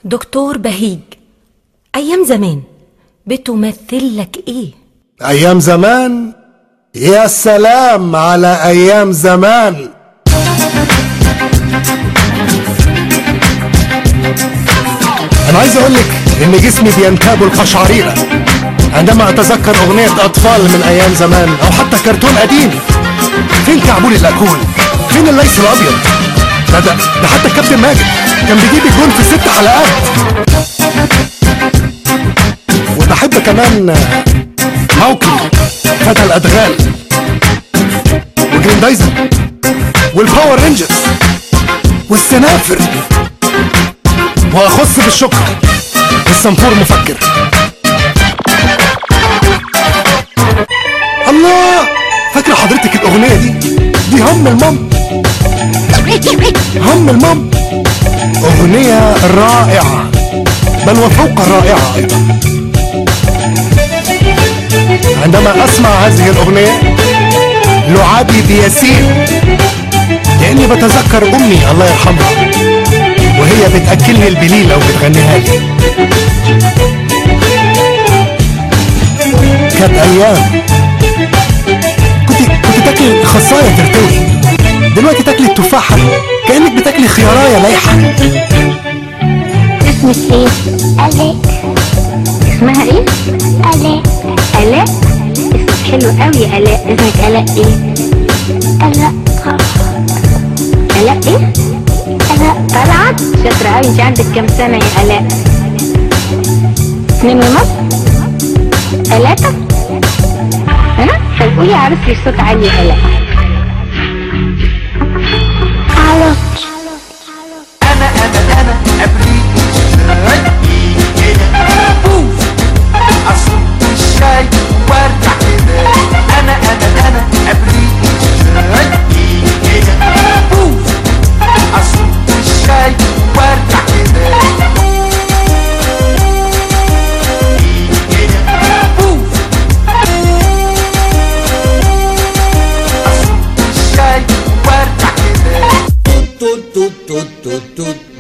دكتور بهيج أيام زمان بتمثل لك إيه؟ أيام زمان يا سلام على أيام زمان أنا عايز أقول لك إن جسمي بينتاب القشعريرة عندما أتذكر أغنية أطفال من أيام زمان أو حتى كرتون قديم فين كعبول الأكول؟ فين الليث الأبيض؟ ده ده ده حتى الكابتن ماجد كان بيجيب الجون في ست حلقات وبحب كمان موكي فتى الأدغال وجريندايزر والباور رينجرز والسنافر واخص بالشكر الصنفور مفكر الله فاكرة حضرتك الأغنية دي دي هم المام هم المام أغنية رائعة بل وفوق الرائعة أيضا عندما أسمع هذه الأغنية لعابي بيسير كأني بتذكر أمي الله يرحمها وهي بتأكلني البليلة وبتغنيها لي كانت أيام كنت كنت تاكلي خصاية ترتوي دلوقتي تاكلي التفاحة كأنك بتاكلي خياراية لايحة اسمك ايه؟ آلاء اسمها ايه؟ آلاء آلاء اسمك حلو قوي آلاء اسمك آلاء ايه؟ آلاء آلاء ايه؟ آلاء طلعت شاطرة قوي انت عندك كام سنة يا آلاء؟ اتنين ونص؟ تلاتة؟ ها؟ طب قولي عرس لي صوت عالي يا آلاء على انا انا انا ابريق بوف اصب الشاي وارجع كده انا انا انا ابريق بوف اصب الشاي وارجع كده بوف اصب الشاي وارجع كده tut tut tut tut tut